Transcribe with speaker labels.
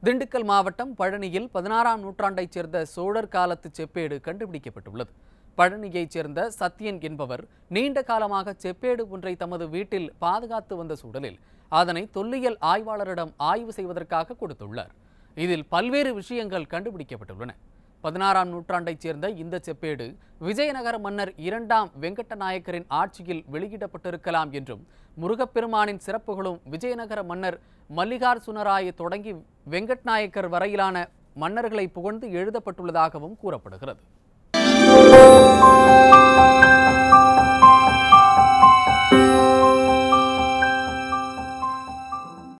Speaker 1: திண்டுக்கல் மாவட்டம் பழனியில் பதினாறாம் நூற்றாண்டைச் சேர்ந்த சோழர் காலத்து செப்பேடு கண்டுபிடிக்கப்பட்டுள்ளது பழனியைச் சேர்ந்த சத்யன் என்பவர் நீண்ட காலமாக செப்பேடு ஒன்றை தமது வீட்டில் பாதுகாத்து வந்த சூழலில் அதனை தொல்லியல் ஆய்வாளரிடம் ஆய்வு செய்வதற்காக கொடுத்துள்ளார் இதில் பல்வேறு விஷயங்கள் கண்டுபிடிக்கப்பட்டுள்ளன பதினாறாம் நூற்றாண்டைச் சேர்ந்த இந்த செப்பேடு விஜயநகர மன்னர் இரண்டாம் வெங்கட்ட நாயக்கரின் ஆட்சியில் வெளியிடப்பட்டிருக்கலாம் என்றும் முருகப்பெருமானின் சிறப்புகளும் விஜயநகர மன்னர் மல்லிகார்சுனராய தொடங்கி வெங்கட் நாயக்கர் வரையிலான மன்னர்களை புகழ்ந்து எழுதப்பட்டுள்ளதாகவும் கூறப்படுகிறது